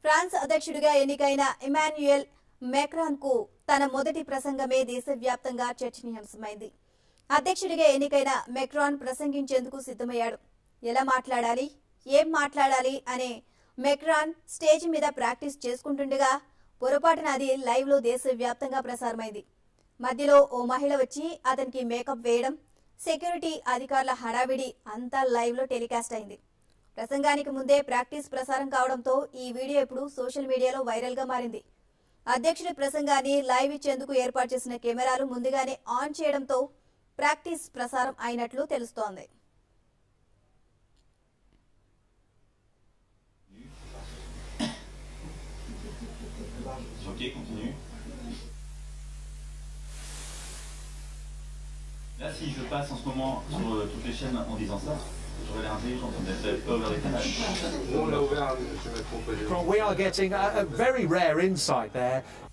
France అధ్యక్షుడిగా ఎన్నికైన Emmanuel Macron కు తన మొదటి ప్రసంగమే దేశవ్యాప్తంగా చర్చనీయాంశమైంది అధ్యక్షుడిగా ఎన్నికైన మెక్రాన్ ప్రసంగించేందుకు సిద్ధమయ్యాడు ఎలా మాట్లాడాలి ఏం మాట్లాడాలి అనే మెక్రాన్ స్టేజ్ మీద ప్రాక్టీస్ చేసుకుంటుండగా పొరపాటున అది లైవ్ లో దేశవ్యాప్తంగా ప్రసారమైంది మధ్యలో ఓ మహిళ వచ్చి అతనికి మేకప్ వేయడం సెక్యూరిటీ అధికారుల హడావిడి అంతా లైవ్ లో టెలికాస్ట్ అయింది ప్రసంగానికి ముందే ప్రాక్టీస్ ప్రసారం కావడంతో ఈ వీడియో ఇప్పుడు సోషల్ మీడియాలో వైరల్ గా మారింది అధ్యక్షుడి ప్రసంగాన్ని లైవ్ ఇచ్చేందుకు ఏర్పాటు చేసిన కెమెరాలు ముందుగానే ఆన్ చేయడంతో ప్రాక్టీస్ ప్రసారం అయినట్లు తెలుస్తోంది Ok, continue. Là, si je passe en ce moment sur euh, toutes les chaînes en disant ça, j'aurais l'air intelligent, vous n'avez pas ouvert les canaux. Nous, on l'a ouvert, je vais proposer. Well, We are getting a, a very rare insight there